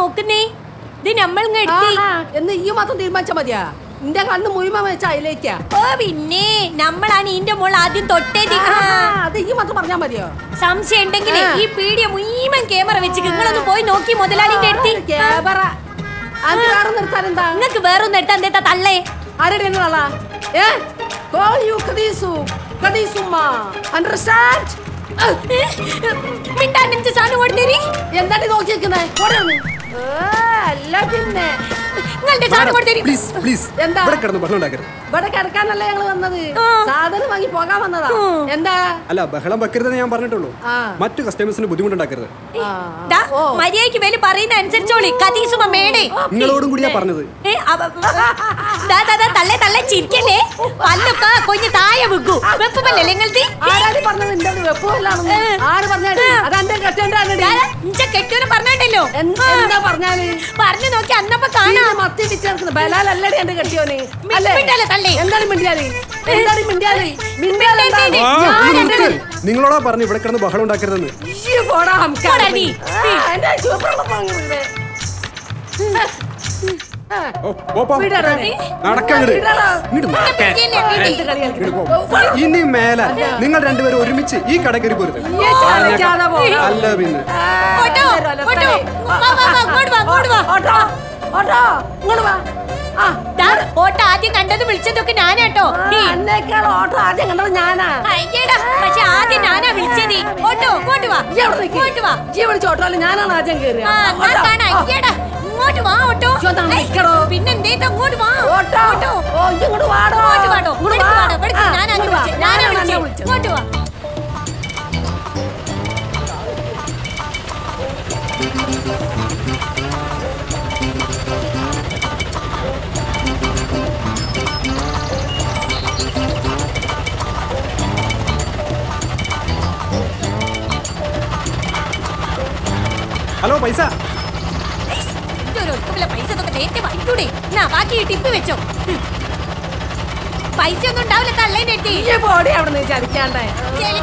നോക്കുന്നേ ഇത് നമ്മൾ എടുത്തി ആഹാ, എന്ന് ഈ മാത്രം തീരുമാനിച്ചാ മതിയാ നിന്റെ കണ്ണ് മുഴുവൻ വെച്ച അതിലേക്കാ ഓ പിന്നെ നമ്മളാണ് ഇതിന്റെ മോൾ ആദ്യം തൊട്ടേതി ആ. അത് ഈ മാത്രം പറഞ്ഞാ മതിയോ സംശയം ഉണ്ടെങ്കിൽ ആ. ഈ പീടിയ മുഴുവൻ ക്യാമറ വെച്ച് നിങ്ങളൊന്ന് പോയി നോക്കി മുതലാളിന്റെ അടുത്ത് ക്യാമറ അത് വേറെ നിർത്താൻ എന്താ നിങ്ങൾക്ക് വേറൊന്നും എടുത്താ എന്തേത്താ തള്ളേ ആരുടെ എന്നതാ ഏ call you Kadeesu Kadeesumma understand മിണ്ടാൻ എനിക്ക് സാധനം കൊടുത്തേരി എന്താണ് നോക്കി നിൽക്കുന്നേ അല്ല പിന്നെ നിങ്ങളുടെ സാധനം കൊടുത്തേരി പ്ലീസ് പ്ലീസ് എന്താ? ഇവിടെ കിടന്ന് ബഹളം ഉണ്ടാക്കരുത് ഇവിടെ കിടക്കാനല്ലേ ഞങ്ങള് വന്നത് ആ. സാധനം വാങ്ങി പോകാൻ വന്നതാ ഉം. എന്താ അല്ല ബഹളം വെക്കരുതെന്ന് ഞാൻ പറഞ്ഞിട്ടുള്ളൂ ആ. മറ്റു കസ്റ്റമേഴ്സിന് ബുദ്ധിമുട്ടുണ്ടാക്കരുത് ആ, ദാ, ഓ. മര്യാദയ്ക്ക് വേല് പറയുന്ന അനുസരിച്ചോളി കതീസുമ മേടെ നിങ്ങളോടും കൂടിയാ പറഞ്ഞത് ഏ, അവ- ദാ, ദാ, ദാ, തള്ളേ തള്ളേ ചിരിക്കല്ലേ പല്ലൊക്കെ കൊഞ്ഞ് താഴെ വെക്കൂ വെപ്പല്ലേ നിങ്ങളത് ആരാടി പറഞ്ഞത് നിന്റെ വെപ്പുമല്ലാണെന്ന് ഏ. ആര് പറഞ്ഞാടി അത് എന്റെ കെട്ടേണ്ടാണ് ഇഞ്ച കെട്ടൂനെ പറഞ്ഞിട്ടല്ലോ എന്താ പറഞ്ഞാല് പറഞ്ഞു നോക്കി അന്നപ്പോ കാണാം ചീന മത്തി വിറ്റെടുക്കുന്നത് ബലാലല്ലടി എന്റെ കെട്ടിയോന് അല്ലേ മിണ്ടാലേ തള്ളേ. എന്താണ് മിണ്ടിയാല് എന്താണ് മിണ്ടിയാല് മിണ്ടിയാല് മിണ്ടേ, എന്താണ്? ആ, ഞാൻ ഒന്ന് എന്റെ- നിർത്ത്. നിങ്ങളോടാ പറഞ്ഞു ഇവിടെ കിടന്ന് ബഹളം ഉണ്ടാക്കരുതെന്ന് ഇയ്യ് പോടാ ഹംക്കാ. പോടാ നീ. ആ, എന്റെ ചുവപ്പുള്ള പങ്കുകളെ. ആ, ഓ, പോ, പോ. വിടടാ നീ. നടക്കങ്ങട്. വിടടാ. ഇങ്ങട് നടക്കാൻ. പിടിയല്ലേ, പിടി. എന്ത് കളി ഇങ്ങട് കളിക്കുന്നു? പോ. ഇനി മേലെ നിങ്ങൾ രണ്ടുപേരും ഒരുമിച്ച് ഈ കട കയറി പോരുത് ഈ ചാലക്കാതെ പോ. അല്ല പിന്നെ ആ, ഓട്ടോ, ഇതൊരു ഓട്ടോ. ഒലത്തലേ. വാ, വാ, വാ, ഇങ്ങോട്ട് വാ, ഇങ്ങോട്ട് വാ. ഓട്ടോ, ഓട്ടോ, ഇങ്ങോട്ട് വാ. ആ, ദാ, ഓട്ട ആദ്യം കണ്ടത് വിളിച്ചതൊക്കെ ഞാനാട്ടോ ആ, നീ. അന്നേക്കാൾ ഓട്ടോ ആദ്യം കണ്ടത് ഞാനാ അയ്യടാ പക്ഷെ ആദ്യം ഞാനാ വിളിച്ചത് ഓട്ടോ ഇങ്ങോട്ട് വാ ഈ അവിടെ നിൽക്ക്. ഇങ്ങോട്ട് വാ ഈ വിളിച്ച ഓട്ടോയിൽ ഞാനാണ് ആദ്യം കയറുക ആ ഞാൻ കാണാം അയ്യടാ ഇങ്ങോട്ട് വാ ഓട്ടോ ഇയ്യോ, ദാ ഏയ്, നിക്കടോ. പിന്നെ എന്തേത്താ ഇങ്ങോട്ട് വാ ഓട്ടോ ഓട്ടോ ഓ ഇയ്യ് ഇങ്ങോട്ട് വാടോ ഇങ്ങോട്ട് വാടോ ഇങ്ങോട്ട് ഇങ്ങോട്ട് വാ. വാടോ ഇവിടേക്ക് ആ, ഞാനാ ഇങ്ങോട്ട് വാ. വിളിച്ചത് ഞാനാ ഞാനാണ് വിളിച്ചത് വിളിച്ചത്. ഇങ്ങോട്ട് വാ ഹലോ പൈസ ഇതൊരു ഒട്ടുമില്ല പൈസ ഇതൊക്കെ നേരത്തെ വാങ്ങിക്കൂടെ എന്നാ ബാക്കി ടിപ്പ് വെച്ചോ ഉം. പൈസ ഒന്നും ഉണ്ടാവില്ല തള്ളേന്റെ അടുത്ത് ഇയ്യ് പോടി അവിടെ നിന്ന് ചതിക്കാണ്ടേ